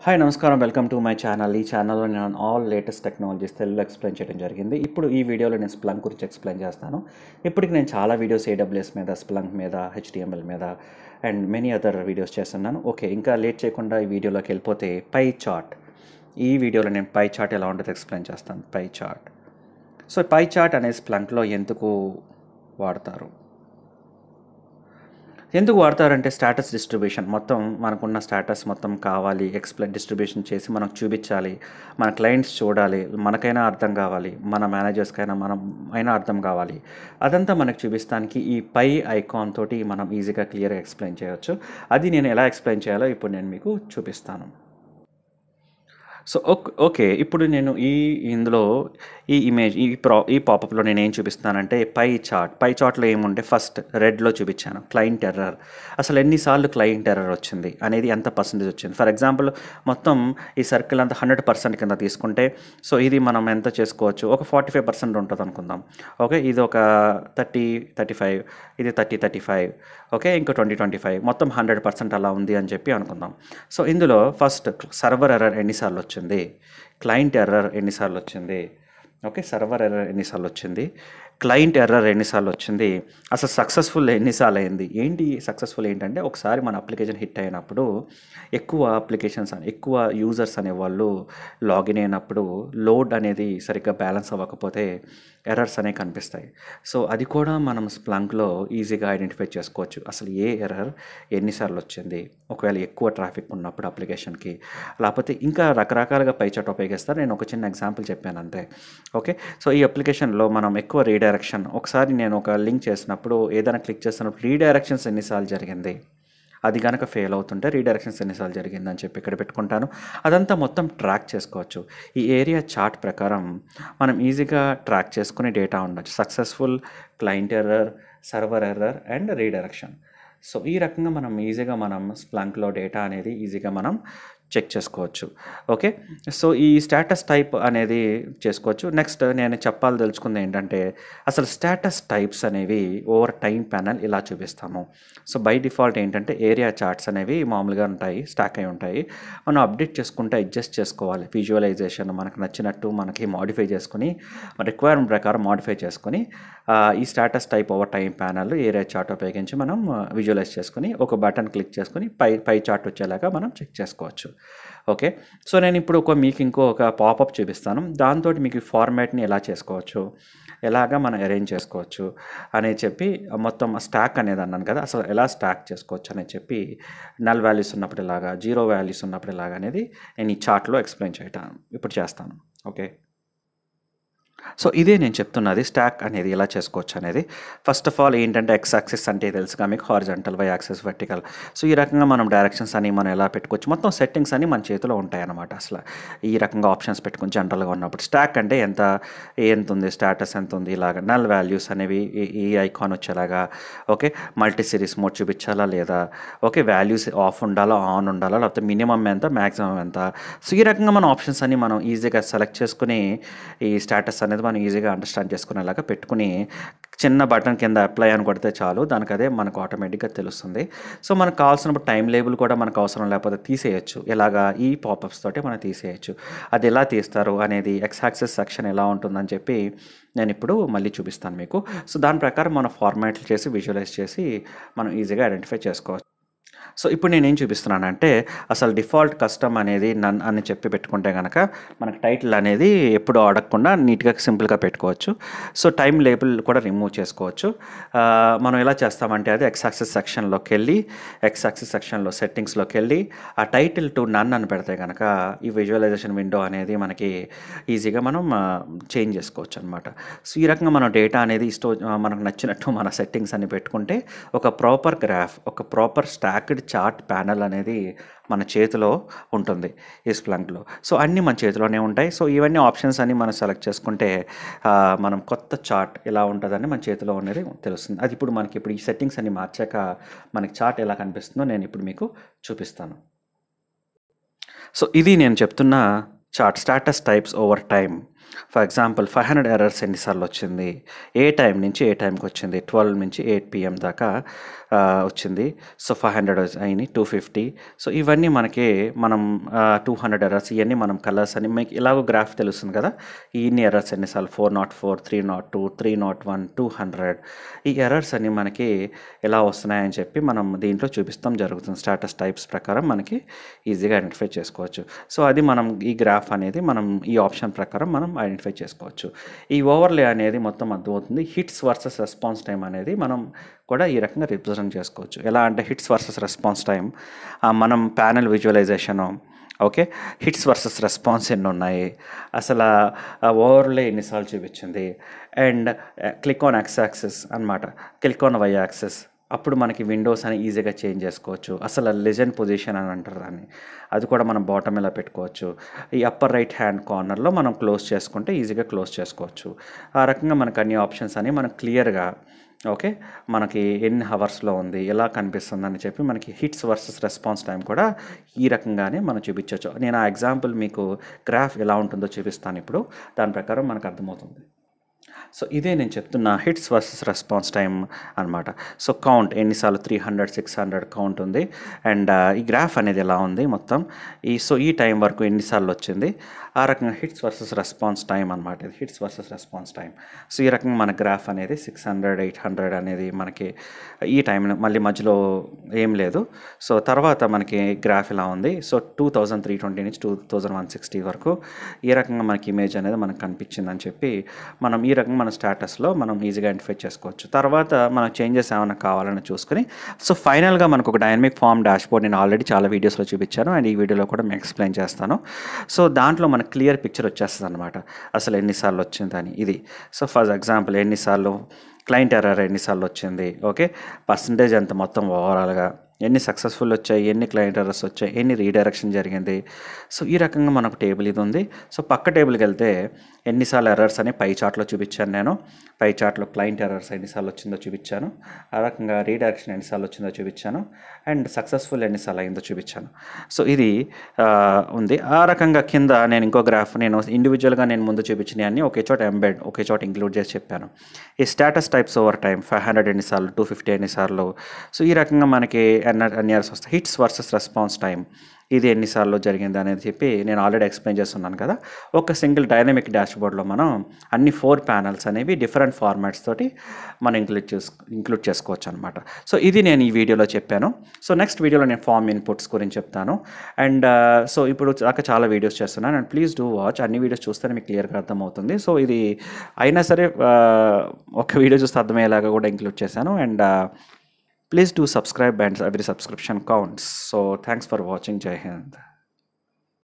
hi నమస్కారం welcome to my channel ఈ ఛానల్లో నేను ఆల్ లేటెస్ట్ టెక్నాలజీస్ తెలుగులో ఎక్స్ప్లెయిన్ చేయడం జరిగింది ఇప్పుడు ఈ వీడియోలో నేను స్ప్లంక్ గురించి ఎక్స్ప్లెయిన్ చేస్తాను ఇప్పటికి నేను చాలా వీడియోస్ ఏడబ్ల్యూఎస్ మీద స్ప్లంక్ మీద హెచ్డిఎంఎల్ మీద అండ్ మెనీ అదర్ వీడియోస్ చేస్తున్నాను ఓకే ఇంకా లేట్ చేయకుండా ఈ వీడియోలోకి వెళ్ళిపోతే పై చార్ట్ ఈ వీడియోలో నేను పై చార్ట్ ఎలా ఉంటుందో ఎక్స్ప్లెయిన్ చేస్తాను pie chart so pie chart అనేది స్ప్లంక్లో ఎందుకు వాడతారు ఎందుకు వాడతారంటే స్టేటస్ డిస్ట్రిబ్యూషన్ మొత్తం మనకున్న స్టేటస్ మొత్తం కావాలి ఎక్స్ప్లెయిన్ డిస్ట్రిబ్యూషన్ చేసి మనకు చూపించాలి మన క్లయింట్స్ చూడాలి మనకైనా అర్థం కావాలి మన మేనేజర్స్కైనా మనం అయినా అర్థం కావాలి అదంతా మనకు చూపిస్తానికి ఈ పై ఐకాన్ తోటి మనం ఈజీగా క్లియర్గా ఎక్స్ప్లెయిన్ చేయొచ్చు అది నేను ఎలా ఎక్స్ప్లెయిన్ చేయాలో ఇప్పుడు నేను మీకు చూపిస్తాను సో ఓకే ఓకే ఇప్పుడు నేను ఈ ఇందులో ఈ ఇమేజ్ ఈ ప్రా ఈ పాపప్లో నేను ఏం చూపిస్తానంటే పై చార్ట్ పై చార్ట్లో ఏముంటే ఫస్ట్ రెడ్లో చూపించాను క్లయింట్ ఎర్రర్ అసలు ఎన్నిసార్లు క్లయింట్ ఎర్రర్ వచ్చింది అనేది ఎంత పర్సెంటేజ్ వచ్చింది ఫర్ ఎగ్జాంపుల్ మొత్తం ఈ సర్కిల్ అంతా హండ్రెడ్ పర్సెంట్ కింద తీసుకుంటే సో ఇది మనం ఎంత చేసుకోవచ్చు ఒక ఫార్టీ ఫైవ్ పర్సెంట్ ఉంటుంది అనుకుందాం ఓకే ఇది ఒక థర్టీ థర్టీ ఫైవ్ ఇది థర్టీ థర్టీ ఫైవ్ ఓకే ఇంకా ట్వంటీ ట్వంటీ ఫైవ్ మొత్తం హండ్రెడ్ పర్సెంట్ అలా ఉంది అని చెప్పి అనుకుందాం సో ఇందులో ఫస్ట్ సర్వర్ ఎర్రర్ ఎన్నిసార్లు వచ్చింది క్లయింట్ ఎర్రర్ ఎన్నిసార్లు వచ్చింది ఓకే సర్వర్ ఎర్రర్ ఎన్నిసార్లు వచ్చింది క్లయింట్ ఎర్రర్ ఎన్నిసార్లు వచ్చింది అసలు సక్సెస్ఫుల్ ఎన్నిసార్లు అయింది ఏంటి సక్సెస్ఫుల్ ఏంటంటే ఒకసారి మన అప్లికేషన్ హిట్ అయినప్పుడు ఎక్కువ అప్లికేషన్స్ ఎక్కువ యూజర్స్ అనేవాళ్ళు లాగిన్ అయినప్పుడు లోడ్ అనేది సరిగ్గా బ్యాలెన్స్ అవ్వకపోతే ఎర్రర్స్ అనేవి కనిపిస్తాయి సో అది కూడా మనం స్ప్లంక్లో ఈజీగా ఐడెంటిఫై చేసుకోవచ్చు అసలు ఏ ఎర్రర్ ఎన్నిసార్లు వచ్చింది ఒకవేళ ఎక్కువ ట్రాఫిక్ ఉన్నప్పుడు అప్లికేషన్కి లేకపోతే ఇంకా రకరకాలుగా పైచాట్ ఉపయోగిస్తారు నేను ఒక చిన్న ఎగ్జాంపుల్ చెప్పాను అంతే ఓకే సో ఈ అప్లికేషన్లో మనం ఎక్కువ రీడైరెక్షన్ ఒకసారి నేను ఒక లింక్ చేసినప్పుడు ఏదైనా క్లిక్ చేసినప్పుడు రీడైరెక్షన్స్ ఎన్నిసార్లు జరిగింది అది కనుక ఫెయిల్ అవుతుంటే రీడైరెక్షన్స్ ఎన్నిసార్లు జరిగిందని చెప్పి ఇక్కడ పెట్టుకుంటాను అదంతా మొత్తం ట్రాక్ చేసుకోవచ్చు ఈ ఏరియా చార్ట్ ప్రకారం మనం ఈజీగా ట్రాక్ చేసుకునే డేటా ఉండొచ్చు successful client error server error and redirection so ఈ రకంగా మనం ఈజీగా మనం స్ప్లంక్లో డేటా అనేది ఈజీగా మనం చెక్ చేసుకోవచ్చు ఓకే సో ఈ స్టేటస్ టైప్ అనేది చేసుకోవచ్చు నెక్స్ట్ నేను చెప్పాలి తెలుసుకుంది ఏంటంటే అసలు స్టేటస్ టైప్స్ అనేవి ఓవర్ టైం ప్యానల్ ఇలా చూపిస్తాము సో బై డిఫాల్ట్ ఏంటంటే ఏరియా చార్ట్స్ అనేవి మామూలుగా ఉంటాయి స్టాక్ అయి ఉంటాయి మనం అప్డేట్ చేసుకుంటే అడ్జస్ట్ చేసుకోవాలి విజువలైజేషన్ మనకు నచ్చినట్టు మనకి మాడిఫై చేసుకుని రిక్వైర్మెంట్ ప్రకారం మాడిఫై చేసుకుని ఈ status type over time panel area chart ఉపయోగించి మనం విజువలైజ్ చేసుకుని ఒక బటన్ క్లిక్ చేసుకుని పై పై చార్ట్ వచ్చేలాగా మనం చెక్ చేసుకోవచ్చు ఓకే సో నేను ఇప్పుడు ఒక మీకు ఇంకో ఒక పాపప్ చూపిస్తాను దాంతో మీకు ఫార్మాట్ని ఎలా చేసుకోవచ్చు ఎలాగా మనం అరేంజ్ చేసుకోవచ్చు అనేది చెప్పి మొత్తం స్టాక్ అనేది అన్నాను కదా అసలు ఎలా స్టాక్ చేసుకోవచ్చు అనేది చెప్పి నల్ వాల్యూస్ ఉన్నప్పుడు ఇలాగా జీరో వాల్యూస్ ఉన్నప్పుడు ఇలాగా అనేది నేను ఈ చార్ట్లో ఎక్స్ప్లెయిన్ చేయటాను ఇప్పుడు చేస్తాను ఓకే సో ఇదే నేను చెప్తున్నది స్టాక్ అనేది ఎలా చేసుకోవచ్చు అనేది ఫస్ట్ ఆఫ్ ఆల్ ఏంటంటే ఎక్స్ యాక్సిస్ అంటే తెలుసుగా మీకు horizontal y axis vertical so ఈ రకంగా మనం డైరెక్షన్స్ అని మనం ఎలా పెట్టుకోవచ్చు మొత్తం సెట్టింగ్స్ అని మన చేతిలో ఉంటాయి అన్నమాట అసలు ఈ రకంగా ఆప్షన్స్ పెట్టుకుని జనరల్గా ఉన్నప్పుడు స్టాక్ అంటే ఎంత ఎంత ఉంది స్టాటస్ ఎంత ఉంది ఇలాగ నల్ వాల్యూస్ అనేవి ఈ ఐకాన్ వచ్చేలాగా ఓకే మల్టీ సిరీస్ మోడ్ చూపించాలా లేదా ఓకే వాల్యూస్ ఆఫ్ ఉండాలా ఆన్ ఉండాలా లేకపోతే మినిమం ఎంత మ్యాక్సిమం ఎంత సో ఈ రకంగా మన ఆప్షన్స్ అన్ని మనం ఈజీగా సెలెక్ట్ చేసుకుని ఈ స్టాటస్ అనేది మనం ఈజీగా అండర్స్టాండ్ చేసుకునేలాగా పెట్టుకుని చిన్న బటన్ కింద అప్లై అని కొడితే చాలు దానికి అదే మనకు ఆటోమేటిక్గా తెలుస్తుంది సో మనకు కావాల్సినప్పుడు టైం లేబుల్ కూడా మనకు అవసరం లేకపోతే తీసేయచ్చు ఇలాగా ఈ పాపప్స్ తోటి మనం తీసేయచ్చు అది ఎలా తీస్తారు అనేది ఎక్స్ యాక్సెస్ సెక్షన్ ఎలా ఉంటుందని చెప్పి నేను ఇప్పుడు మళ్ళీ చూపిస్తాను మీకు సో దాని ప్రకారం మనం ఫార్మాట్లు చేసి విజువలైజ్ చేసి మనం ఈజీగా ఐడెంటిఫై చేసుకోవచ్చు సో ఇప్పుడు నేను ఏం చూపిస్తున్నానంటే అసలు డిఫాల్ట్ కస్టమ్ అనేది నన్ అని చెప్పి పెట్టుకుంటే కనుక మనకు టైటిల్ అనేది ఎప్పుడు అడగకుండా నీట్గా సింపుల్గా పెట్టుకోవచ్చు సో టైం లేబుల్ కూడా రిమూవ్ చేసుకోవచ్చు మనం ఎలా చేస్తామంటే అది ఎక్స్ యాక్సెస్ సెక్షన్లోకి వెళ్ళి ఎక్స్ యాక్సెస్ సెక్షన్లో సెట్టింగ్స్లోకి వెళ్ళి ఆ టైటిల్ టు నన్ అని పెడితే కనుక ఈ విజువలైజేషన్ విండో అనేది మనకి ఈజీగా మనం చేంజ్ చేసుకోవచ్చు అనమాట సో ఈ రకంగా మనం డేటా అనేది స్టో మనకు నచ్చినట్టు మన సెట్టింగ్స్ అని పెట్టుకుంటే ఒక ప్రాపర్ గ్రాఫ్ ఒక ప్రాపర్ స్టాక్డ్ చార్ట్ ప్యానల్ అనేది మన చేతిలో ఉంటుంది ఈ స్ప్లంక్లో సో అన్నీ మన చేతిలోనే ఉంటాయి సో ఇవన్నీ ఆప్షన్స్ అన్ని మనం సెలెక్ట్ చేసుకుంటే మనం కొత్త చార్ట్ ఎలా ఉంటుందని మన చేతిలో ఉన్నది తెలుస్తుంది అది ఇప్పుడు మనకి ఇప్పుడు ఈ సెట్టింగ్స్ అన్ని మార్చాక మనకి చార్ట్ ఎలా కనిపిస్తుందో నేను ఇప్పుడు మీకు చూపిస్తాను సో ఇది నేను చెప్తున్న chart status types over time for example five hundred errors ఎన్నిసార్లు వచ్చింది ఏ టైం నుంచి ఏ టైంకి వచ్చింది ట్వెల్వ్ నుంచి ఎయిట్ పిఎం దాకా ఆ, వచ్చింది సో ఫైవ్ హండ్రెడ్ అయినాయి టూ ఫిఫ్టీ సో ఇవన్నీ మనకి మనం టూ హండ్రెడ్ ఎర్రర్స్ ఇవన్నీ మనం కలర్స్ అని మీకు ఇలాగో గ్రాఫ్ తెలుస్తుంది కదా ఈ ఇన్ని ఎర్రర్స్ ఎన్నిసార్లు four not four three not two three not one two hundred ఈ ఎర్రర్స్ అన్ని మనకి ఎలా వస్తున్నాయని చెప్పి మనం దీంట్లో చూపిస్తాం జరుగుతుంది స్టాటస్ టైప్స్ ప్రకారం మనకి ఈజీగా ఐడెంటిఫై చేసుకోవచ్చు సో అది మనం ఈ గ్రాఫ్ అనేది మనం ఈ ఆప్షన్ ప్రకారం మనం ఐడెంటిఫై చేసుకోవచ్చు ఈ ఓవర్లే అనేది మొత్తం అర్థమవుతుంది హిట్స్ వర్సెస్ రెస్పాన్స్ టైం అనేది మనం కూడా ఈ రకంగా రిప్రజెంట్ చేసుకోవచ్చు ఎలా అంటే హిట్స్ వర్సెస్ రెస్పాన్స్ టైం మనం panel visualisation okay hits versus response ఎన్ని ఉన్నాయి అసలు ఓవర్లే ఎన్నిసార్లు చూపించింది and click on x axes అనమాట క్లిక్ ఆన్ వై యాక్సెస్ అప్పుడు మనకి విండోస్ అని ఈజీగా చేంజ్ చేసుకోవచ్చు అసలు లెజెండ్ పొజిషన్ అని అంటారు దాన్ని అది కూడా మనం బాటమ్ ఇలా పెట్టుకోవచ్చు ఈ అప్పర్ రైట్ హ్యాండ్ కార్నర్లో మనం క్లోజ్ చేసుకుంటే ఈజీగా క్లోజ్ చేసుకోవచ్చు ఆ రకంగా మనకు అన్ని ఆప్షన్స్ అని మనం క్లియర్గా ఓకే మనకి ఎన్ని హవర్స్లో ఉంది ఎలా కనిపిస్తుంది అని చెప్పి మనకి హిట్స్ వర్సెస్ రెస్పాన్స్ టైం కూడా ఈ రకంగానే మనం చూపించవచ్చు నేను ఆ ఎగ్జాంపుల్ మీకు గ్రాఫ్ ఎలా ఉంటుందో చూపిస్తాను ఇప్పుడు దాని ప్రకారం మనకు అర్థమవుతుంది సో ఇదే నేను చెప్తున్న హిట్స్ వర్సెస్ రెస్పాన్స్ టైం అనమాట సో కౌంట్ ఎన్నిసార్లు three hundred six hundred count ఉంది అండ్ ఈ గ్రాఫ్ అనేది ఎలా ఉంది మొత్తం ఈ సో ఈ టైం వరకు ఎన్నిసార్లు వచ్చింది ఆ రకంగా హిట్స్ వర్సెస్ రెస్పాన్స్ టైం అనమాట ఇది hits versus response time so ఈ రకంగా మన గ్రాఫ్ అనేది సిక్స్ హండ్రెడ్ ఎయిట్ హండ్రెడ్ అనేది మనకి ఈ టైం మళ్ళీ మధ్యలో ఏం లేదు సో తర్వాత మనకి గ్రాఫ్ ఇలా ఉంది so two thousand three twenty నుంచి టూ థౌజండ్ వన్ సిక్స్టీ వరకు ఈ రకంగా మనకి ఇమేజ్ అనేది మనకు కనిపించిందని చెప్పి మనం ఈ రకంగా మన స్టేటస్లో మనం ఈజీగా ఐడెంటిఫై చేసుకోవచ్చు తర్వాత మన చేంజెస్ ఏమైనా కావాలని చూసుకుని సో ఫైనల్గా మనకు ఒక డైనమిక్ ఫామ్ డాష్బోర్డ్ నేను ఆల్రెడీ చాలా వీడియోస్లో చూపించాను అండ్ ఈ వీడియోలో కూడా మేము ఎక్స్ప్లెయిన్ చేస్తాను సో దాంట్లో మనకు క్లియర్ పిక్చర్ వచ్చేస్తుంది అనమాట అసలు ఎన్నిసార్లు వచ్చిందని ఇది సో ఫర్ ఎగ్జాంపుల్ ఎన్నిసార్లు క్లయింట్ ఎర్రర్ ఎన్నిసార్లు వచ్చింది ఓకే పర్సంటేజ్ ఎంత మొత్తం ఓవరాల్గా ఎన్ని సక్సెస్ఫుల్ వచ్చాయి ఎన్ని క్లయింట్ ఎర్రర్స్ వచ్చాయి ఎన్ని రీడైరెక్షన్ జరిగింది సో ఈ రకంగా మనకు టేబుల్ ఇది ఉంది సో పక్క టేబుల్కి వెళ్తే ఎన్నిసార్లు ఎర్రర్స్ అని పై చార్ట్లో చూపించాను నేను పై చార్ట్లో క్లయింట్ ఎర్రర్స్ ఎన్నిసార్లు వచ్చిందో చూపించాను ఆ రకంగా రీడైరెక్షన్ ఎన్నిసార్లు వచ్చిందో చూపించాను అండ్ సక్సెస్ఫుల్ ఎన్నిసార్లు అయిందో చూపించాను సో ఇది ఆ, ఉంది ఆ రకంగా కింద నేను ఇంకో గ్రాఫ్ నేను ఇండివిజువల్గా నేను ముందు చూపించినవి అన్ని ఒకే చోట ఎంబెడ్ ఒకే చోట ఇంక్లూడ్ చేసి చెప్పాను ఈ status types over time five hundred ఎన్నిసార్లు టూ ఫిఫ్టీ ఎన్నిసార్లు సో ఈ రకంగా మనకి ఎన్ని ఎన్ని ఇయర్స్ వస్తాయి హిట్స్ వర్సెస్ రెస్పాన్స్ టైం ఇది ఎన్నిసార్లు జరిగింది అనేది చెప్పి నేను ఆల్రెడీ ఎక్స్ప్లెయిన్ చేస్తున్నాను కదా ఒక సింగిల్ డైనమిక్ డాష్బోర్డ్లో మనం అన్ని ఫోర్ ప్యానల్స్ అనేవి డిఫరెంట్ ఫార్మాట్స్ తోటి మనం ఇంక్లూడ్ చేసు ఇంక్లూడ్ చేసుకోవచ్చు అనమాట సో ఇది నేను ఈ వీడియోలో చెప్పాను సో నెక్స్ట్ వీడియోలో నేను ఫామ్ ఇన్పుట్స్ గురించి చెప్తాను అండ్ సో ఇప్పుడు దాకా చాలా వీడియోస్ చేస్తున్నాను అండ్ ప్లీజ్ డూ వాచ్ అన్ని వీడియోస్ చూస్తేనే మీకు క్లియర్గా అర్థమవుతుంది సో ఇది అయినా సరే ఆ, ఒక వీడియో చూస్తే అర్థమయ్యేలాగా కూడా ఇంక్లూడ్ చేశాను and please do subscribe and every subscription counts so thanks for watching jai hind